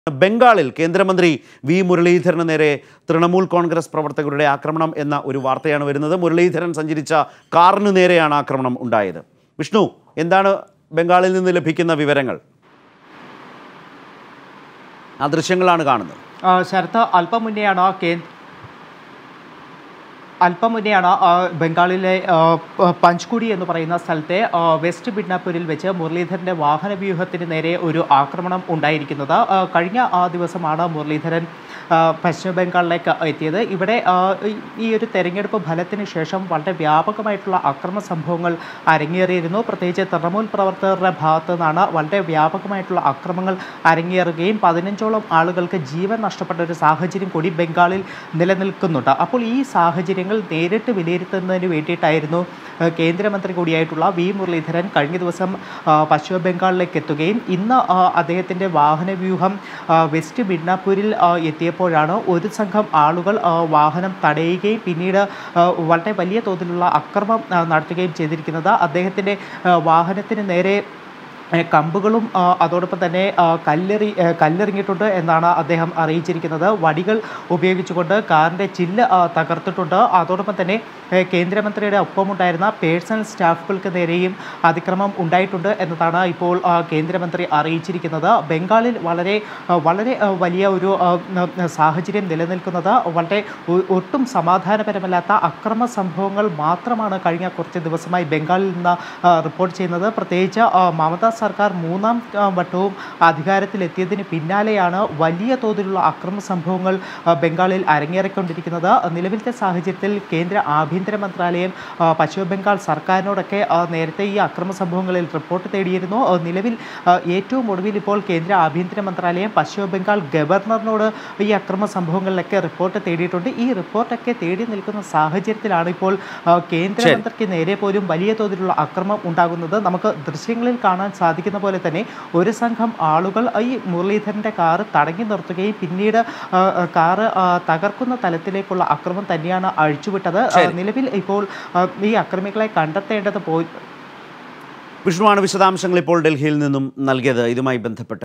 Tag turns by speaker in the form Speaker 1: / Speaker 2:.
Speaker 1: ബംഗാളിൽ കേന്ദ്രമന്ത്രി വി മുരളീധരന് നേരെ തൃണമൂൽ കോൺഗ്രസ് പ്രവർത്തകരുടെ ആക്രമണം എന്ന ഒരു വാർത്തയാണ് വരുന്നത് മുരളീധരൻ സഞ്ചരിച്ച കാറിന് നേരെയാണ് ആക്രമണം ഉണ്ടായത് വിഷ്ണു എന്താണ് ബംഗാളിൽ നിന്ന് ലഭിക്കുന്ന വിവരങ്ങൾ ആ ദൃശ്യങ്ങളാണ് കാണുന്നത്
Speaker 2: ആ, ശരത്ത് അല്പം മുന്നെയാണ് കേന്ദ്ര അല്പം മുന്നെയാണ് ആ, ബംഗാളിലെ ആ, പ- പഞ്ച്കുടി എന്ന് പറയുന്ന സ്ഥലത്തെ ആ, വെസ്റ്റ് മിഡ്നാപൂരിൽ വെച്ച് മുരളീധരന്റെ വാഹന വ്യൂഹത്തിന് നേരെ ഒരു ആക്രമണം ഉണ്ടായിരിക്കുന്നത് ആ, കഴിഞ്ഞ ആ ദിവസമാണ് മുരളീധരൻ ആ, പശ്ചിമ ബംഗാളിലേക്ക് എത്തിയത് ഇവിടെ ആ, ഈ- ഈ ഒരു തെരഞ്ഞെടുപ്പ് ഫലത്തിന് ശേഷം വളരെ വ്യാപകമായിട്ടുള്ള അക്രമ സംഭവങ്ങൾ അരങ്ങേറിയിരുന്നു പ്രത്യേകിച്ച് തൃണമൂൽ പ്രവർത്തകരുടെ ഭാഗത്തു നിന്നാണ് വളരെ വ്യാപകമായിട്ടുള്ള അക്രമങ്ങൾ അരങ്ങേറുകയും പതിനഞ്ചോളം ആളുകൾക്ക് ജീവൻ നഷ്ടപ്പെട്ട ഒരു സാഹചര്യം കൂടി ബംഗാളിൽ നിലനിൽക്കുന്നുണ്ട് അപ്പോൾ ഈ സാഹചര്യങ്ങൾ നേരിട്ട് വിലയിരുത്തുന്നതിന് വേണ്ടിയിട്ടായിരുന്നു ആ, കേന്ദ്രമന്ത്രി കൂടിയായിട്ടുള്ള വി മുരളീധരൻ കഴിഞ്ഞ ദിവസം ആ, പശ്ചിമ ബംഗാളിലേക്ക് എത്തുകയും ഇന്ന് ആ, അദ്ദേഹത്തിൻ്റെ വാഹനവ്യൂഹം ആ, വെസ്റ്റ് മിഡ്നാപൂരിൽ ആ, എത്തിയപ്പോഴാണ് ഒരു സംഘം ആളുകൾ ആ, വാഹനം തടയുകയും പിന്നീട് ആ, വളരെ വലിയ തോതിലുള്ള അക്രമം ആ, നടത്തുകയും ചെയ്തിരിക്കുന്നത് അദ്ദേഹത്തിൻ്റെ ആ, വാഹനത്തിന് നേരെ ഏ, കമ്പുകളും ആ, അതോടൊപ്പം തന്നെ ആ, കല്ലെറി ഏ, കല്ലെറിഞ്ഞിട്ടുണ്ട് എന്നാണ് അദ്ദേഹം അറിയിച്ചിരിക്കുന്നത് വടികൾ ഉപയോഗിച്ചുകൊണ്ട് കാറിൻ്റെ ചില്ല് ആ, തകർത്തിട്ടുണ്ട് അതോടൊപ്പം തന്നെ ഏ, കേന്ദ്രമന്ത്രിയുടെ ഒപ്പമുണ്ടായിരുന്ന പേഴ്സണൽ സ്റ്റാഫുകൾക്ക് നേരെയും അതിക്രമം ഉണ്ടായിട്ടുണ്ട് എന്നതാണ് ഇപ്പോൾ ആ, കേന്ദ്രമന്ത്രി അറിയിച്ചിരിക്കുന്നത് ബംഗാളിൽ വളരെ ആ, വളരെ ആ, വലിയ ഒരു ആ, ന- സാഹചര്യം നിലനിൽക്കുന്നത് വളരെ ഒ- ഒട്ടും സമാധാനപരമല്ലാത്ത അക്രമ സംഭവങ്ങൾ മാത്രമാണ് കഴിഞ്ഞ കുറച്ച് ദിവസമായി ബംഗാളിൽ നിന്ന് ആ, റിപ്പോർട്ട് ചെയ്യുന്നത് പ്രത്യേകിച്ച് ആ, മമതാ സർക്കാർ മൂന്നാം ആ, വട്ടവും അധികാരത്തിലെത്തിയതിന് പിന്നാലെയാണ് വലിയ തോതിലുള്ള അക്രമ സംഭവങ്ങൾ ആ, ബംഗാളിൽ അരങ്ങേറിക്കൊണ്ടിരിക്കുന്നത് നിലവിലത്തെ സാഹചര്യത്തിൽ കേന്ദ്ര ആഭ്യന്തര മന്ത്രാലയം ആ, പശ്ചിമ ബംഗാൾ സർക്കാരിനോടൊക്കെ ആ, നേരത്തെ ഈ അക്രമ സംഭവങ്ങളിൽ റിപ്പോർട്ട് തേടിയിരുന്നു ആ, നിലവിൽ ആ, ഏറ്റവും ഒടുവിൽ ഇപ്പോൾ കേന്ദ്ര ആഭ്യന്തര മന്ത്രാലയം പശ്ചിമ ബംഗാൾ ഗവർണറിനോട് ഈ അക്രമ സംഭവങ്ങളിലൊക്കെ റിപ്പോർട്ട് തേടിയിട്ടുണ്ട് ഈ റിപ്പോർട്ടൊക്കെ തേടി നിൽക്കുന്ന സാഹചര്യത്തിലാണ് ഇപ്പോൾ ആ, കേന്ദ്രമന്ത്രിക്ക് നേരെ പോലും വലിയ തോതിലുള്ള അക്രമം ഉണ്ടാകുന്നത് നമുക്ക് ദൃശ്യങ്ങളിൽ കാണാൻ സാധിക്കുന്ന പോലെ തന്നെ ഒരു സംഘം ആളുകൾ ഈ മുരളീധരൻ്റെ കാറ് തടഞ്ഞു നിർത്തുകയും പിന്നീട് ആ, ആ, കാറ് ആ, തകർക്കുന്ന തലത്തിലേക്കുള്ള അക്രമം തന്നെയാണ് അഴിച്ചുവിട്ടത് ആ, നിലവിൽ ഇപ്പോൾ ആ, ഈ അക്രമികളെ കണ്ടെത്തേണ്ടത് പോയി
Speaker 1: വിഷ്ണുവാണ് വിശദാംശങ്ങൾ ഇപ്പോൾ ഡൽഹിയിൽ നിന്നും നൽകിയത് ഇതുമായി ബന്ധപ്പെട്ട്